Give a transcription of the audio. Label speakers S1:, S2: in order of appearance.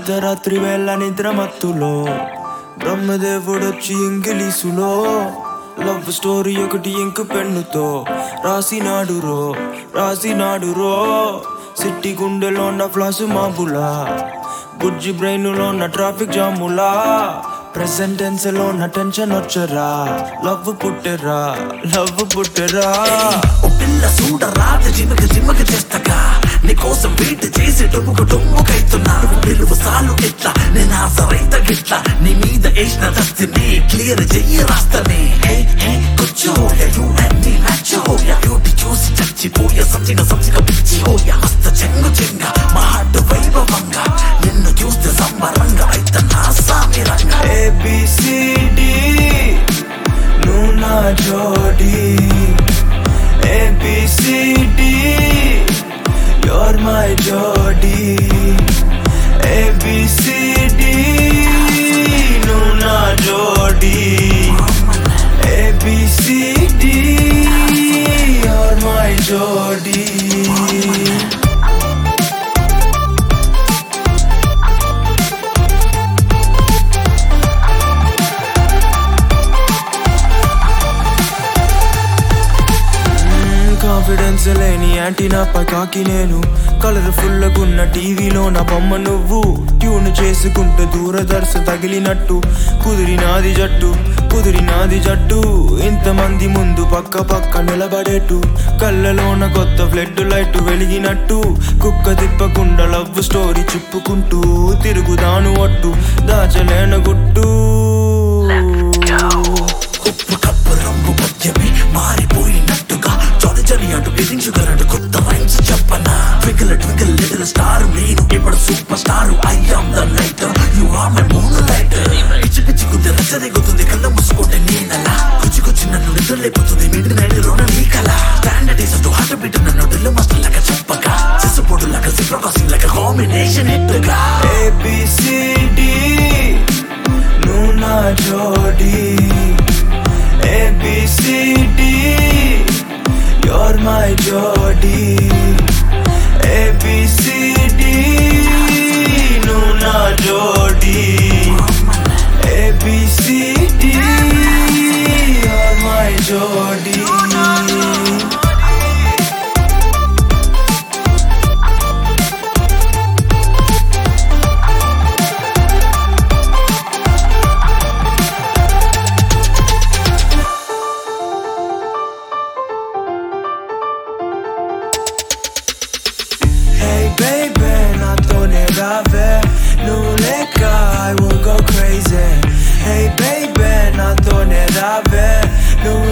S1: అర్ధరాత్రి వేళ నిద్ర మత్తులో బ్రహ్మదేవుడొచ్చి ఇంగిలీసులో లవ్ స్టోరీ ఒకటి ఇంకు పెన్నుతో రాసినాడు రో రాసినాడు రో సిట్టి గుండెలో ఉన్న ఫ్లాసు మాబులా బుజ్జి బ్రెయిన్ లో ఉన్న ట్రాఫిక్ జాములా ప్రెసెంట్ టెన్స్ లో ఉన్న టెన్షన్ వచ్చరా లవ్ పుట్టరా లవ్ పుట్టరా
S2: ఓ పిల్ల చూడరాదు జిమక జిమక చేస్తగా నీకోసం వెయిట్ చేసి డొమ్ముకు డొమ్ముకైతున్నా పిలువు సాలు ఇట్లా నేను ఆసరైత గిట్లా నీ మీద వేసిన దస్తిని క్లియర్ చెయ్యి రాస్తని హే హే కూర్చోయ యూ అండ్ మీ మ్యాచ్ హోయ బ్యూటీ చూసి చచ్చిపోయ సంచిక సంచిక పిచ్చి హోయ హస్త చెంగు చెంగ మా హార్ట్ వైభవంగా నిన్ను చూస్తే సంబరంగా అయితే నా సామిరంగా
S1: ఏబిసిడి నువ్వు నా జోడి ఏబిసిడి యోర్ మై జోడి ఏబిసిడి నువ్వు నా జోడి ఏబిసిడి యోర్ మై జోడి కాన్ఫిడెన్స్ లేని యాంటీనా పకాకి నేను కలర్ఫుల్ గున్న టీవీలో నా బొమ్మ నువ్వు ట్యూన్ చేసుకుంటూ దూరదర్శ తగిలినట్టు కుదిరినాది జట్టు కుదిరినాది జట్టు ఇంతమంది ముందు పక్క పక్క నిలబడేట్టు కళ్ళలోన కొత్త ఫ్లడ్ లైట్ వెలిగినట్టు కుక్క తిప్పకుండా లవ్ స్టోరీ చెప్పుకుంటూ తిరుగుదాను ఒట్టు దాచలేన గుట్టు
S2: ఉప్పు కప్పు రంగు పద్యమి మారిపోయినట్టుగా చొని చని అటు ఎదించగలడు కొత్త రైన్స్ చెప్పనా ట్వింకిల్ ట్వింకిల్ లిటిల్ స్టార్ నేను ఇప్పుడు super star I am the light you are my moon light పిచ్చి పిచ్చి గుద్ది రచ్చరేగుతుంది కళ్ళ మూసుకుంటే నేనలా కుచి కుచి నన్ను నిద్రలేపుతుంది మిడ్ నైట్ లోన నీ కల standard is to heart beat నన్ను ఢిల్లు మస్తు లెక్క చెప్పగా సిసపోటు లెక్క సిప్రకాసింగ్ లెక్క కాంబినేషన్ ఇట్టుగా
S1: ABCD నువ్వు నా జోడి ABCD you're my జోడి ABCD నువ్వు నా జోడి ABCD you're my జోడి Hey baby, నాతోనే రావే నువ్వు లేక I will go crazy Hey baby, నాతోనే రావే నువ్వు